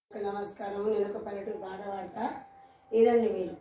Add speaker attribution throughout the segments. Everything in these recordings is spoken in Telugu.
Speaker 1: నమస్కారం నేను ఒక పల్లెటూరు పాట పాడతా ఇదండి మీరు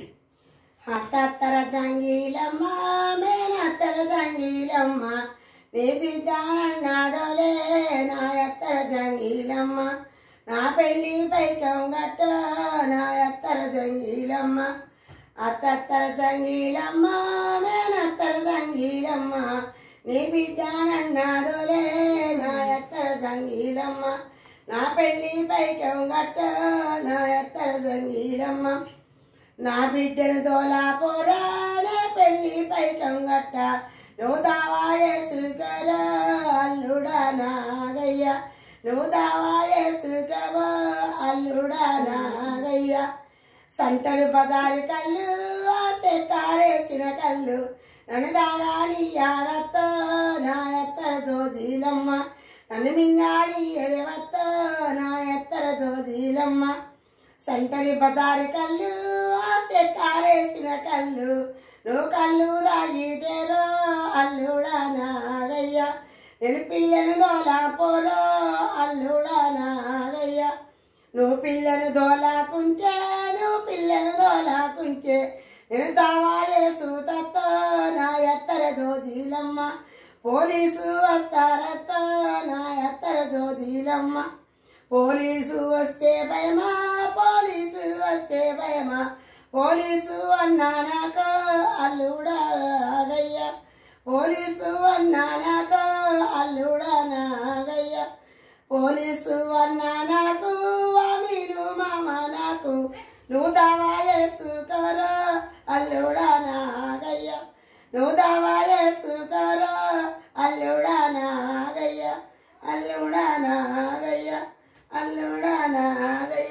Speaker 1: అత్తత్తర జంగీలమ్మ మేనత్తర జంగీలమ్మ నీ బిడ్డ నన్నాదోలే నా ఎత్తర జంగీలమ్మ నా పెళ్ళి పైకం గట్ట నా ఎత్తర జంగీలమ్మ అత్తత్తర జంగీలమ్మ మేనత్తర జంగీలమ్మ నీ బిడ్డ నన్నాదోలే నా ఎత్తర జంగీలమ్మ నా పెళ్ళి పైకం గట్ట నా ఎత్తర జంగీలమ్మ నా బిడ్డను తోలా పోరా నా పెళ్ళి పైకం గట్ట నువ్వు దావాయే సుకర అల్లుడా నాగయ్య నువ్వు దావాయే సుకవ అల్లుడా నాగయ్య సంటలు బజారు కళ్ళు ఆసే కారేసిన కళ్ళు నన్ను దాగాని యారత్తో నా ఎత్తర జోజీలమ్మ నన్ను మింగాలి ఎదవత్తో నా ఎత్తర జోజీలమ్మ సంటరి బజారు కళ్ళు ఆసే కారేసిన కళ్ళు నువ్వు కళ్ళు దాగితేరో అల్లుడా నాగయ్య నేను పిల్లను దోలా పోరో అల్లుడా నాగయ్య నువ్వు పిల్లను దోలాకుంటే నువ్వు పిల్లను దోలాకుంటే నేను తావాలే సూతత్తో నా ఎత్తర జోజీలమ్మ పోలీసు వస్తారత్తో నా ఎత్తర జోజీలమ్మ పోలీసు వస్తే భయమా పోలీసు వస్తే భయమా పోలీసు అన్నా నాకు అల్లుడా నాగయ్య పోలీసు అన్నా నాకు అల్లుడా నాగయ్య పోలీసు అన్నా నాకు వామీను మామ నాకు నువ్వు దావాయేసుకోరో అల్లుడా నాగయ్య నువ్వు దావాయేసుకోరో అల్లుడా నాగయ్య అల్లుడా నాగయ్య అల్లుడా నాగయ్య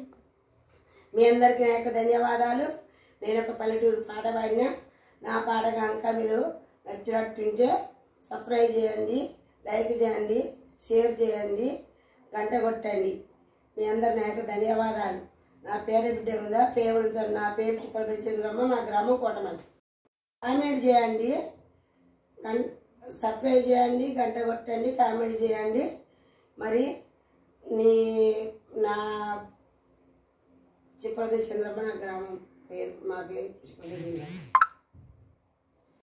Speaker 1: మీ అందరికీ నా యొక్క ధన్యవాదాలు నేను ఒక పల్లెటూరు పాట పాడిన నా పాట కనుక మీరు నచ్చినట్టుంటే సబ్స్క్రైబ్ చేయండి లైక్ చేయండి షేర్ చేయండి గంట కొట్టండి మీ అందరి నా యొక్క ధన్యవాదాలు నా పేద బిడ్డ ఉందా ప్రేమించండి నా పేరు చిక్కల చంద్రమ్మ మా గ్రామం కోటమల్లి కామెంట్ చేయండి గం సబ్స్క్రైబ్ చేయండి గంట కొట్టండి కామెంట్ చేయండి మరి మీ నా చిప్పలపల్లి చంద్రమ్మ నా గ్రామం పేరు మా పేరు చిప్పలపల్లి చంద్రమ్మ